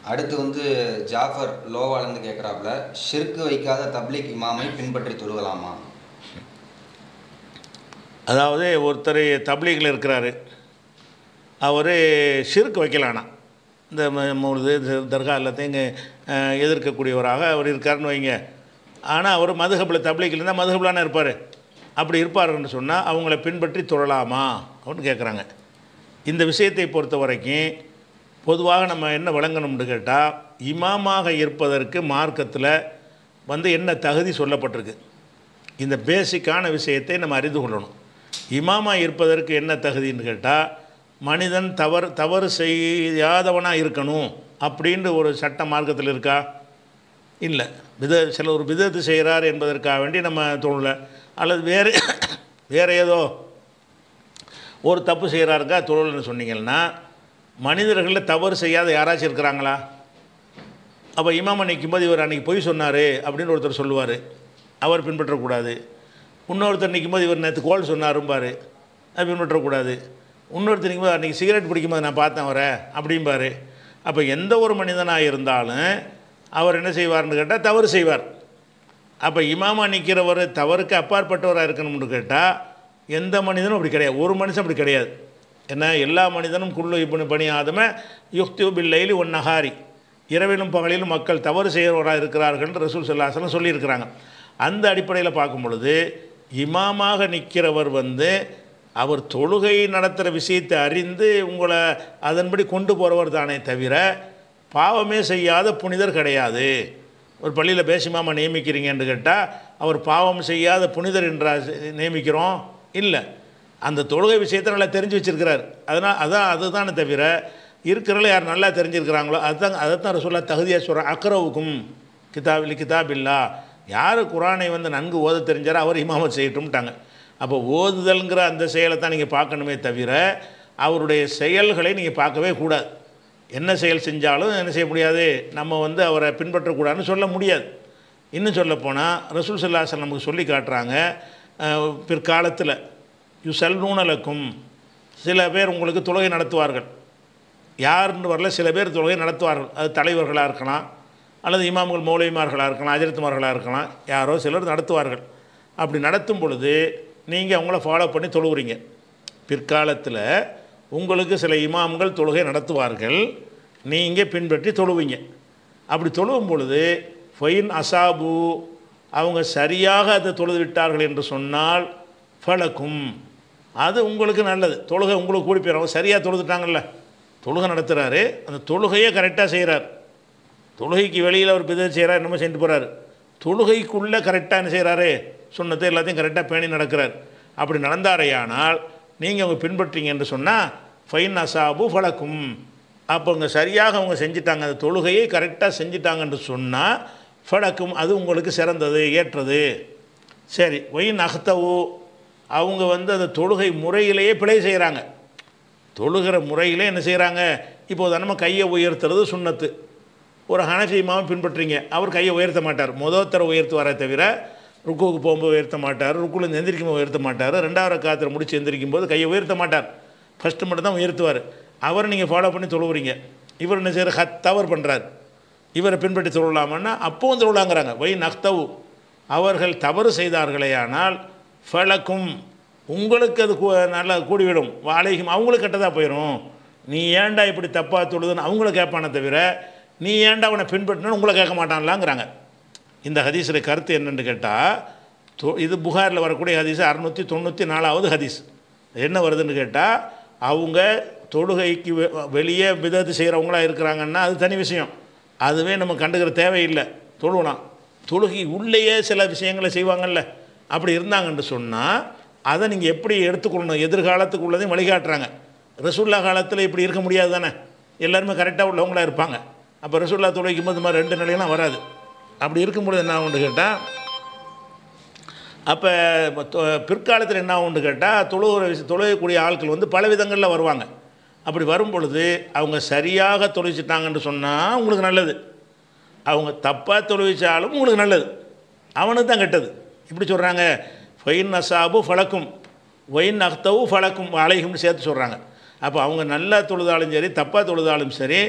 அடுத்து வந்து ஜாஃபர் லோவாலேருந்து கேட்குறாப்புல ஷிர்கு வைக்காத தப்லீக் இமாமை பின்பற்றி தொழுகலாமா அதாவது ஒருத்தர் தப்லீகில் இருக்கிறாரு அவர் ஷிர்க் வைக்கலானா இந்த மூணுது தர்கா எல்லாத்தையும் இங்கே எதிர்க்கக்கூடியவராக அவர் இருக்காருன்னு வைங்க ஆனால் அவர் மதுஹபில் தப்லீகில் இருந்தால் மதுஹபிலான இருப்பார் அப்படி இருப்பாருன்னு சொன்னால் அவங்கள பின்பற்றி தொழலாமா அப்படின்னு கேட்குறாங்க இந்த விஷயத்தை பொறுத்த வரைக்கும் பொதுவாக நம்ம என்ன வழங்கணும்னு கேட்டால் இமாமாக இருப்பதற்கு மார்க்கத்தில் வந்து என்ன தகுதி சொல்லப்பட்டிருக்கு இந்த பேசிக்கான விஷயத்தை நம்ம அறிந்து கொள்ளணும் இமாமா இருப்பதற்கு என்ன தகுதின்னு கேட்டால் மனிதன் தவறு தவறு செய்யாதவனாக இருக்கணும் அப்படின்ற ஒரு சட்ட மார்க்கத்தில் இருக்கா இல்லை வித சில ஒரு விதத்து செய்கிறார் என்பதற்காக வேண்டி நம்ம தோணலை அல்லது வேறு வேறு ஏதோ ஒரு தப்பு செய்கிறாருக்கா தொழில்னு சொன்னீங்கன்னா மனிதர்களில் தவறு செய்யாத யாராச்சும் இருக்கிறாங்களா அப்போ இமாம நிற்கும்போது இவர் அன்றைக்கி பொய் சொன்னார் அப்படின்னு ஒருத்தர் சொல்லுவார் அவர் பின்பற்றக்கூடாது இன்னொருத்தர் நிற்கும்போது இவர் நேற்று கோல் சொன்னாரும்பார் அது பின்பற்றக்கூடாது இன்னொருத்தர் நிற்கும்போது அன்றைக்கி சிகரெட் பிடிக்கும்போது நான் பார்த்தேன் அவரை அப்படிம்பார் அப்போ எந்த ஒரு மனிதனாக இருந்தாலும் அவர் என்ன செய்வார்னு கேட்டால் தவறு செய்வார் அப்போ இமாமா நிற்கிறவர் தவறுக்கு அப்பாற்பட்டவராக இருக்கணும்னு கேட்டால் எந்த மனிதனும் அப்படி கிடையாது ஒரு மனுஷன் அப்படி கிடையாது ஏன்னா எல்லா மனிதனும் குள்ளு இப்படி பணி ஆதம யுக்தி பில்லைலி ஒன் நகாரி இரவிலும் பகலிலும் மக்கள் தவறு செய்கிறவராக இருக்கிறார்கள் ரசூல் சொல்லாசலம் சொல்லியிருக்கிறாங்க அந்த அடிப்படையில் பார்க்கும் பொழுது இமாமாக நிற்கிறவர் வந்து அவர் தொழுகை நடத்துகிற விஷயத்தை அறிந்து உங்களை அதன்படி கொண்டு போகிறவர் தானே தவிர பாவமே செய்யாத புனிதர் கிடையாது ஒரு பள்ளியில் பேசிமாமா நியமிக்கிறீங்கன்னு கேட்டால் அவர் பாவம் செய்யாத புனிதர் என்றா நியமிக்கிறோம் இல்லை அந்த தொழுகை விஷயத்தை நல்லா தெரிஞ்சு வச்சுருக்கிறார் அதனால் அதான் அதுதானே தவிர இருக்கிறவங்கள யார் நல்லா தெரிஞ்சிருக்கிறாங்களோ அதுதான் அதைத்தான் சொல்ல தகுதியாக சொல்கிறேன் அக்ரவுக்கும் கிதாபில் கிதாபில்லா யார் குரானை வந்து நன்கு ஓத தெரிஞ்சாரோ அவர் இமாமத் செய்யட்டும்ட்டாங்க அப்போ ஓதுதல்ங்கிற அந்த செயலை தான் நீங்கள் பார்க்கணுமே தவிர அவருடைய செயல்களை நீங்கள் பார்க்கவே கூடாது என்ன செயல் செஞ்சாலும் என்ன செய்ய முடியாது நம்ம வந்து அவரை பின்பற்றக்கூடாதுன்னு சொல்ல முடியாது இன்னும் சொல்லப்போனால் ரசூல் சல்லாசன் நமக்கு சொல்லி காட்டுறாங்க அஹ், பிற்காலத்தில் யு செல்நூனலக்கும் சில பேர் உங்களுக்கு தொழுகை நடத்துவார்கள் யாருன்னு வரல சில பேர் தொழுகை நடத்துவார்கள் அது தலைவர்களாக இருக்கலாம் அல்லது இமாம்கள் மௌலிமார்களாக இருக்கலாம் அஜரத்துமார்களாக இருக்கலாம் யாரோ சிலர் நடத்துவார்கள் அப்படி நடத்தும் பொழுது நீங்கள் அவங்கள ஃபாலோ பண்ணி தொழுவுறீங்க பிற்காலத்தில் உங்களுக்கு சில இமாம்கள் தொழுகை நடத்துவார்கள் நீங்கள் பின்பற்றி தொழுவீங்க அப்படி தொழுவும் பொழுது ஃபைன் அசாபு அவங்க சரியாக அதை தொழுது விட்டார்கள் என்று சொன்னால் ஃபலக்கும் அது உங்களுக்கு நல்லது தொழுகை உங்களுக்கு கூடி போயிடும் அவங்க சரியாக தொழுதுட்டாங்கல்ல தொழுகை நடத்துகிறாரு அந்த தொழுகையை கரெக்டாக செய்கிறார் தொழுகைக்கு வெளியில் அவர் பிதர் செய்கிறார் என்னமோ செஞ்சுட்டு போகிறாரு தொழுகைக்குள்ளே கரெக்டாக என்ன செய்கிறாரு சொன்னதை எல்லாத்தையும் கரெக்டாக பேணி நடக்கிறார் அப்படி நடந்தாரையானால் நீங்கள் அவங்க பின்பற்றீங்க என்று சொன்னால் ஃபைன் அசாபு ஃபலக்கும் அப்போ அவங்க சரியாக அவங்க செஞ்சிட்டாங்க அந்த தொழுகையை கரெக்டாக செஞ்சிட்டாங்கன்னு சொன்னால் ஃபலக்கும் அது உங்களுக்கு சிறந்தது ஏற்றது சரி ஒயின் அகத்தவு அவங்க வந்து அந்த தொழுகை முறையிலேயே பிழை செய்கிறாங்க தொழுகிற முறையிலே என்ன செய்கிறாங்க இப்போது நம்ம கையை உயர்த்துறது சுண்ணத்து ஒரு ஹனஃபி இமாமை பின்பற்றுறீங்க அவர் கையை உயர்த்த மாட்டார் முதல் தர உயர்த்துவாரே தவிர ருக்குவுக்கு போகும்போது உயர்த்த மாட்டார் ருக்குல எந்திரிக்கும் போது உயர்த்த மாட்டார் ரெண்டாவது காலத்தில் முடிச்சு எந்திரிக்கும் போது கையை உயர்த்த மாட்டார் ஃபஸ்ட்டு மட்டும் தான் உயர்த்துவார் அவரை நீங்கள் ஃபாலோ பண்ணி தொழுவுறீங்க இவர் என்ன செய்கிற ஹத் தவறு பண்ணுறார் இவரை பின்பற்றி தொழலாமன்னா அப்பவும் தொழலாங்கிறாங்க வை நக்தவு அவர்கள் தவறு செய்தார்களேயானால் ஃபலக்கும் உங்களுக்கு அது கூ- நல்லா கூடிவிடும் வாழைக்கும் அவங்களுக்கு கெட்டதாக போயிடும் நீ ஏன்டா இப்படி தப்பாக தொழுதுன்னு அவங்கள கேட்பானே தவிர நீ ஏன்டா அவனை பின்பற்றினு உங்களை கேட்க மாட்டான்லாங்கிறாங்க இந்த ஹதீஸில் கருத்து என்னன்னு கேட்டால் இது புகாரில் வரக்கூடிய ஹதீஸ் அறுநூற்றி தொண்ணூற்றி நாலாவது ஹதீஸ் என்ன வருதுன்னு கேட்டால் அவங்க தொழுகைக்கு வெ- வெளியே விதத்து செய்கிறவங்களா இருக்கிறாங்கன்னா அது தனி விஷயம் அதுவே நம்ம கண்டுக்கிற தேவையில்லை தொழுவலாம் தொழுகை உள்ளேயே சில விஷயங்களை செய்வாங்கல்ல அப்படி இருந்தாங்கன்னு சொன்னால் அதை நீங்கள் எப்படி எடுத்துக்கொள்ளணும் எதிர்காலத்துக்கு உள்ளதையும் வழிகாட்டுறாங்க ரசூல்லா காலத்தில் இப்படி இருக்க முடியாது தானே எல்லாருமே கரெக்டாக உள்ளவங்களா இருப்பாங்க அப்போ ரசூல்லா தொழுகைக்கும் போது இந்த மாதிரி ரெண்டு நிலையெல்லாம் வராது அப்படி இருக்கும்பொழுது என்ன ஆகும்னு கேட்டால் அப்போ பிற்காலத்தில் என்ன ஆகும்னு கேட்டால் தொழுகிற விஷயம் தொழுகக்கூடிய ஆட்கள் வந்து பல விதங்களில் வருவாங்க அப்படி வரும் பொழுது அவங்க சரியாக தொழுவிச்சிட்டாங்கன்னு சொன்னால் உங்களுக்கு நல்லது அவங்க தப்பாக தொழுவிச்சாலும் உங்களுக்கு நல்லது அவனுக்கு தான் கெட்டது இப்படி சொல்கிறாங்க ஃபைன் நசாபு ஃபலக்கும் ஒயின் அக்தவு ஃபலக்கும் அலைகும்னு சேர்த்து சொல்கிறாங்க அப்போ அவங்க நல்லா தொழுதாலும் சரி தப்பாக தொழுதாலும் சரி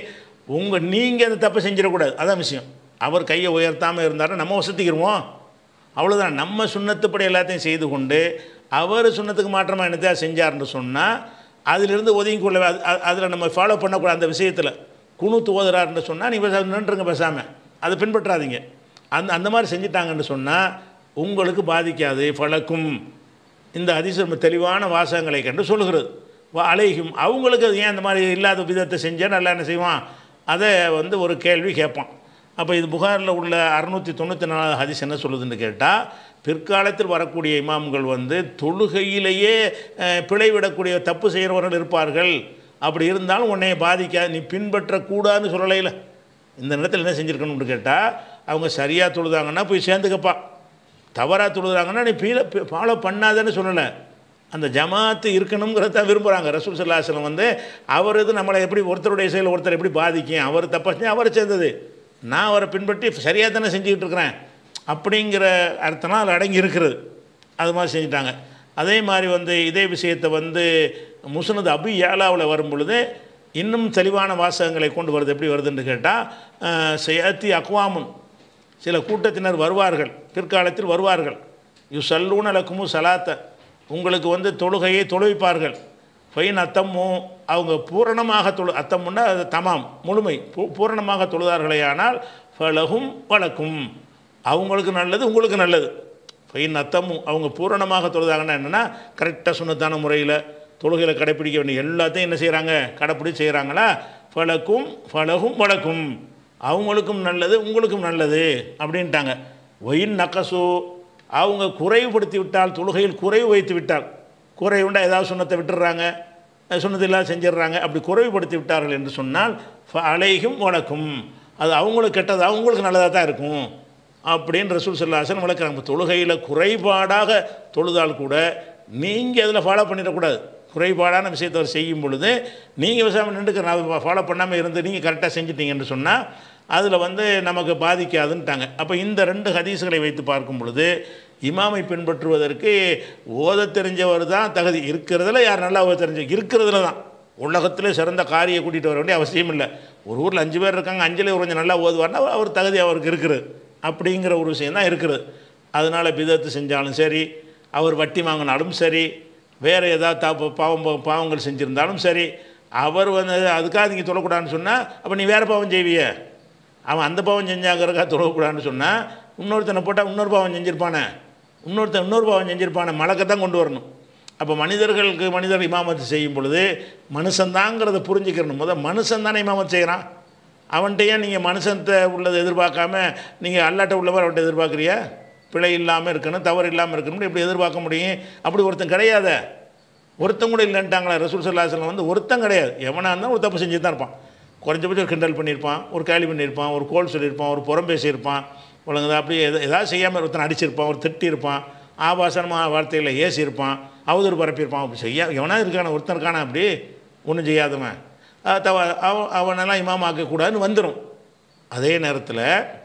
உங்கள் நீங்கள் அந்த தப்பை செஞ்சிடக்கூடாது அதான் விஷயம் அவர் கையை உயர்த்தாமல் இருந்தாருன்னா நம்ம வசதிக்கிருவோம் அவ்வளோதான் நம்ம சுண்ணத்துப்படி எல்லாத்தையும் செய்து கொண்டு அவர் சுண்ணத்துக்கு மாற்றமாக என்னத்தையா செஞ்சார்னு சொன்னால் அதிலிருந்து ஒதுங்கி கொள்ள அதில் நம்ம ஃபாலோ பண்ணக்கூடாது அந்த விஷயத்தில் குணூத்து ஓதுறாருன்னு சொன்னால் நீ பேச நின்றுங்க பேசாமல் அதை பின்பற்றாதீங்க அந்த அந்த மாதிரி செஞ்சிட்டாங்கன்னு சொன்னால் உங்களுக்கு பாதிக்காது பழக்கும் இந்த அதிசயம் தெளிவான வாசகங்களை கண்டு சொல்கிறது அலைகும் அவங்களுக்கு அது ஏன் இந்த மாதிரி இல்லாத விதத்தை செஞ்சால் நல்லா என்ன செய்வான் அதை வந்து ஒரு கேள்வி கேட்பான் அப்போ இது புகாரில் உள்ள அறுநூற்றி தொண்ணூற்றி நாலாவது ஹதீஸ் என்ன சொல்லுதுன்னு கேட்டால் பிற்காலத்தில் வரக்கூடிய இமாம்கள் வந்து தொழுகையிலேயே அஹ், பிழை விடக்கூடிய தப்பு செய்கிறவர்கள் இருப்பார்கள் அப்படி இருந்தாலும் உன்னை பாதிக்காது நீ பின்பற்றக்கூடாதுன்னு சொல்லலையில் இந்த நேரத்தில் என்ன செஞ்சுருக்கணும்னு கேட்டால் அவங்க சரியாக தொழுதாங்கன்னா போய் சேர்ந்துக்கப்பா தவறாக தொழுதாங்கன்னா நீ பீல ஃபாலோ பண்ணாதன்னு சொல்லலை அந்த ஜமாத்து இருக்கணுங்கிறத விரும்புகிறாங்க ரசூல் சல்லாஹலம் வந்து அவர் இது நம்மளை எப்படி ஒருத்தருடைய செயல் ஒருத்தர் எப்படி பாதிக்கும் அவர் தப்பா செஞ்சு அவர் சேர்ந்தது நான் அவரை பின்பற்றி சரியாக தானே செஞ்சுக்கிட்டு இருக்கிறேன் அப்படிங்கிற அர்த்தம்லாம் அதில் அடங்கி இருக்கிறது அது மாதிரி செஞ்சுட்டாங்க அதே மாதிரி வந்து இதே விஷயத்தை வந்து முஸ்னது அபு ஏலாவில் வரும் பொழுது இன்னும் தெளிவான வாசகங்களை கொண்டு வருது எப்படி வருதுன்னு கேட்டால் செயத்தி அக்வாமுன் சில கூட்டத்தினர் வருவார்கள் பிற்காலத்தில் வருவார்கள் யு சல்லூன லக்குமு சலாத்த உங்களுக்கு வந்து தொழுகையை தொழுவிப்பார்கள் ஃபைன் அத்தமும் அவங்க பூரணமாக தொழு அத்தமுன்னா அது தமாம் முழுமை பூ பூரணமாக தொழுதார்களே ஆனால் ஃபலகும் வழக்கும் அவங்களுக்கு நல்லது உங்களுக்கு நல்லது ஃபைன் அத்தமும் அவங்க பூரணமாக தொழுதாங்கன்னா என்னென்னா கரெக்டாக சுண்ணத்தான முறையில் தொழுகையில் கடைப்பிடிக்க வேண்டிய எல்லாத்தையும் என்ன செய்கிறாங்க கடைப்பிடிச்சு செய்கிறாங்களா ஃபலக்கும் ஃபலகும் வழக்கும் அவங்களுக்கும் நல்லது உங்களுக்கும் நல்லது அப்படின்ட்டாங்க ஒயின் நக்கசு அவங்க குறைவுபடுத்தி விட்டால் தொழுகையில் குறைவு வைத்து விட்டால் குறைவுண்டா ஏதாவது சுண்ணத்தை விட்டுடுறாங்க சுண்ணத்தை இல்லாத செஞ்சிடுறாங்க அப்படி குறைவுபடுத்தி விட்டார்கள் என்று சொன்னால் அலைகும் வழக்கும் அது அவங்களுக்கு கெட்டது அவங்களுக்கு நல்லதாக தான் இருக்கும் அப்படின்னு ரசூல் சல்லாசன் வளர்க்குறாங்க தொழுகையில் குறைபாடாக தொழுதால் கூட நீங்கள் அதில் ஃபாலோ பண்ணிடக்கூடாது குறைபாடான விஷயத்தை அவர் செய்யும் பொழுது நீங்கள் விவசாயம் நின்றுக்கு நான் ஃபாலோ பண்ணாமல் இருந்து நீங்கள் கரெக்டாக செஞ்சிட்டீங்கன்னு சொன்னால் அதில் வந்து நமக்கு பாதிக்காதுன்ட்டாங்க அப்போ இந்த ரெண்டு ஹதீஸுகளை வைத்து பார்க்கும் பொழுது இமாமை பின்பற்றுவதற்கு ஓத தெரிஞ்சவர் தான் தகுதி இருக்கிறதுல யார் நல்லா ஓத தெரிஞ்ச இருக்கிறதுல தான் உலகத்தில் சிறந்த காரியை கூட்டிகிட்டு வர வேண்டிய அவசியம் இல்லை ஒரு ஊரில் அஞ்சு பேர் இருக்காங்க அஞ்சில் கொஞ்சம் நல்லா ஓதுவார்னா அவர் தகுதி அவருக்கு இருக்குது அப்படிங்கிற ஒரு விஷயம் தான் இருக்குது அதனால் பிதத்து செஞ்சாலும் சரி அவர் வட்டி வாங்கினாலும் சரி வேறு ஏதாவது தப்பு பாவம் பாவங்கள் செஞ்சுருந்தாலும் சரி அவர் வந்து அதுக்காக நீங்கள் தொழக்கூடாதுன்னு சொன்னால் அப்போ நீ வேறு பாவம் செய்விய அவன் அந்த பாவம் செஞ்சாங்கிறக்கா தொழக்கூடாதுன்னு சொன்னால் இன்னொருத்தனை போட்டால் இன்னொரு பாவம் செஞ்சுருப்பானே இன்னொருத்தன் இன்னொரு பாவம் செஞ்சுருப்பானே மலக்கை தான் கொண்டு வரணும் அப்போ மனிதர்களுக்கு மனிதர் இமாமத்து செய்யும் பொழுது மனுஷன்தாங்கிறத புரிஞ்சுக்கிறணும் முதல் மனுஷன் தானே இமாமத்து செய்கிறான் அவன்கிட்ட ஏன் நீங்கள் மனுஷன்ட்ட உள்ளதை எதிர்பார்க்காம நீங்கள் அல்லாட்ட உள்ளவர் அவன்கிட்ட எதிர்பார்க்குறியா பிழை இல்லாமல் இருக்கணும் தவறு இல்லாமல் இருக்கணும் எப்படி எதிர்பார்க்க முடியும் அப்படி ஒருத்தன் கிடையாத ஒருத்தன் கூட இல்லைன்ட்டாங்களா ரசூல் சல்லாஹலம் வந்து ஒருத்தன் கிடையாது எவனாக இருந்தாலும் ஒரு தப்பு செஞ்சு தான் இருப்பான் குறைஞ்சபட்சம் ஒரு கிண்டல் பண்ணியிருப்பான் ஒரு கேலி பண்ணியிருப்பான் ஒரு கோல் சொல்லியிருப்பான் ஒரு புறம் பேசியிருப்பான் ஒழுங்குதா அப்படி எதை ஏதாவது செய்யாமல் ஒருத்தன் அடிச்சிருப்பான் ஒரு திட்டியிருப்பான் ஆபாசனமாக வார்த்தைகளை ஏசியிருப்பான் அவதூறு பரப்பியிருப்பான் அப்படி செய்ய எவனா இருக்கான ஒருத்தன் இருக்கானா அப்படி ஒன்றும் செய்யாதவன் அஹ் தவ அவன் அவனெல்லாம் இமாம் ஆக்கக்கூடாதுன்னு வந்துடும் அதே நேரத்தில்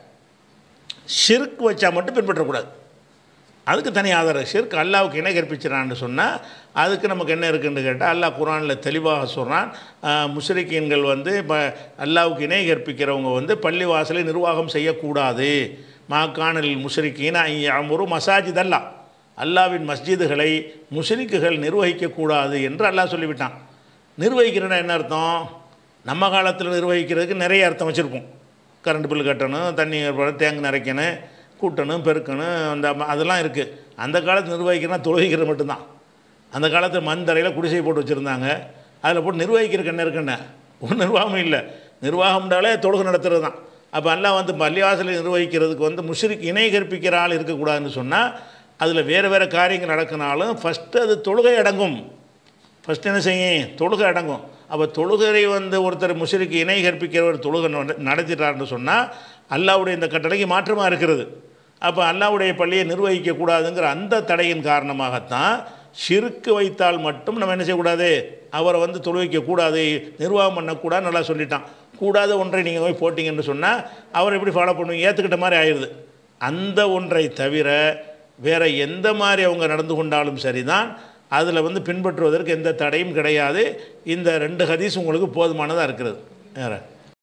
ஷிர்க் வச்சா மட்டும் பின்பற்றக்கூடாது அதுக்கு தனி ஆதாரம் ஷிர்க் அல்லாவுக்கு இணை கற்பிச்சிடான்னு சொன்னால் அதுக்கு நமக்கு என்ன இருக்குன்னு கேட்டால் அல்லாஹ் குரானில் தெளிவாக சொல்கிறான் முஸ்ரிக்கீன்கள் வந்து இப்போ அல்லாவுக்கு இணை கற்பிக்கிறவங்க வந்து பள்ளி வாசலை நிர்வாகம் செய்யக்கூடாது மாக்கானல் முஸ்ரிக்கீன் அமுரு மசாஜித் அல்லா அல்லாவின் மஸ்ஜிதுகளை முஸ்ரிக்குகள் நிர்வகிக்கக்கூடாது என்று அல்லாஹ் சொல்லிவிட்டான் நிர்வகிக்கிறேன்னா என்ன அர்த்தம் நம்ம காலத்தில் நிர்வகிக்கிறதுக்கு நிறைய அர்த்தம் வச்சுருப்போம் கரண்ட் பில் கட்டணும் தண்ணி ஏற்பட தேங்கு நிறைக்கணும் கூட்டணும் பெருக்கணும் அந்த ம- அதெல்லாம் இருக்குது அந்த காலத்து நிர்வகிக்கிறனா தொழுகிக்கிறது மட்டும்தான் அந்த காலத்தில் மண் தரையில் குடிசை போட்டு வச்சுருந்தாங்க அதில் போட்டு நிர்வகிக்கிறதுக்கு என்ன இருக்குன்னு ஒரு நிர்வாகம் இல்லை நிர்வாகம்னாலே தொழுகை நடத்துறது தான் அப்போ எல்லாம் வந்து பள்ளிவாசலை நிர்வகிக்கிறதுக்கு வந்து முஷ்ரிக் இணை கற்பிக்கிற ஆள் இருக்கக்கூடாதுன்னு சொன்னால் அதில் வேறு வேறு காரியங்கள் நடக்கினாலும் ஃபஸ்ட்டு அது தொழுகை அடங்கும் ஃபஸ்ட் என்ன செய்யும் தொழுகை அடங்கும் அப்போ தொழுகை வந்து ஒருத்தர் முஷரிக்கு இணை கற்பிக்கிறவர் தொழுகை நட- நடத்திட்டார்னு சொன்னால் அல்லாவுடைய இந்த கட்டளைக்கு மாற்றமாக இருக்கிறது அப்போ அல்லாவுடைய பள்ளியை நிர்வகிக்கக்கூடாதுங்கிற அந்த தடையின் காரணமாகத்தான் ஷிருக்கு வைத்தால் மட்டும் நம்ம என்ன செய்யக்கூடாது அவரை வந்து தொழுவிக்கக்கூடாது நிர்வாகம் பண்ணக்கூடாது நல்லா சொல்லிட்டான் கூடாத ஒன்றை நீங்கள் போய் போட்டிங்கன்னு சொன்னால் அவர் எப்படி ஃபாலோ பண்ணுவீங்க ஏற்றுக்கிட்ட மாதிரி ஆயிடுது அந்த ஒன்றை தவிர வேற எந்த மாதிரி அவங்க நடந்து கொண்டாலும் சரிதான் அதில் வந்து பின்பற்றுவதற்கு எந்த தடையும் கிடையாது இந்த ரெண்டு ஹதீஸ் உங்களுக்கு போதுமானதாக இருக்கிறது வேறு